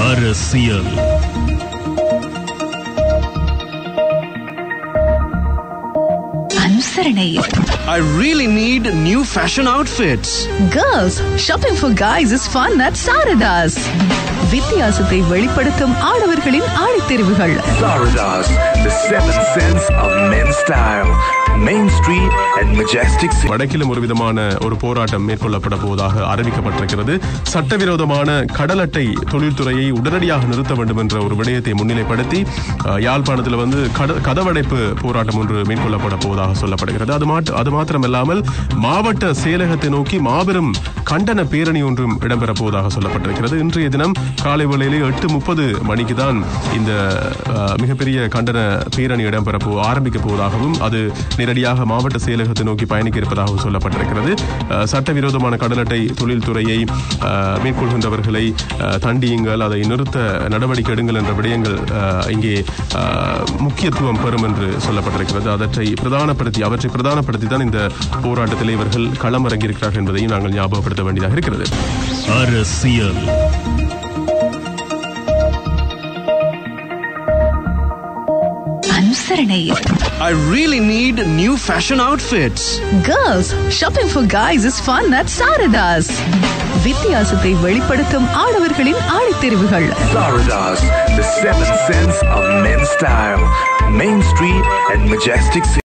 அரசியல் அனுசரணை I really need new fashion outfits. Girls shopping for guys is fun at Sarathas வித்தியாசத்தை வெளிப்படுத்தும் ஆடவர்களின் ஆடைத்தெரிவுகள் Florida's, the seventh sense of men's style. Main Street and Majestic City. வடக்கிலும் ஒரு விதமான ஒரு போராட்டம் மேற்கொள்ளப்பட போவதாக அறிவிக்கப்பட்டிருக்கிறது சட்டவிரோதமான கடல் அட்டை தொழில்துறையை உடனடியாக நிறுத்த வேண்டும் என்ற ஒரு விடயத்தை முன்னிலைப்படுத்தி அஹ், யாழ்ப்பாணத்தில் வந்து கட- கதவடைப்பு போராட்டம் ஒன்று மேற்கொள்ளப்பட போவதாக சொல்லப்படுகிறது அது மாட் அது மாத்திரமல்லாமல் மாவட்ட செயலகத்தை நோக்கி மாபெரும் கண்டன பேரணி ஒன்றும் இடம்பெற போவதாக சொல்லப்பட்டிருக்கிறது இன்றைய தினம் காலை வேளையிலே எட்டு முப்பது மணிக்கு தான் இந்த அஹ், மிகப்பெரிய கண்டன பேரணி இடம்பெற போ ஆரம்பிக்க போவதாகவும் அது நேரடியாக மாவட்ட செயலகத்தை நோக்கி பயணிக்க இருப்பதாகவும் சொல்லப்பட்டிருக்கிறது அஹ், சட்டவிரோதமான கடல் அட்டை தொழில்துறையை அஹ், மேற்கொள்கின்றவர்களை அஹ், தண்டியுங்கள் அதை நிறுத்த நடவடிக்கை எடுங்கள் என்ற விடயங்கள் அஹ், இங்கே அஹ், முக்கியத்துவம் பெறும் என்று சொல்லப்பட்டிருக்கிறது அவற்றை பிரதானப்படுத்தி அவற்றை பிரதானப்படுத்தி தான் இந்த போராட்டத்தில் இவர்கள் களமிறங்கியிருக்கிறார்கள் என்பதையும் நாங்கள் ஞாபகப்படுத்த வேண்டியதாக இருக்கிறது அரசியல் அனுசரணை I really need new fashion outfits. Girls shopping for guys is fun at Sarathas வித்தியாசத்தை வெளிப்படுத்தும் ஆடவர்களின் ஆடைத்தெரிவுகள் Florida's, the seventh sense of men's style. Main Street and Majestic City.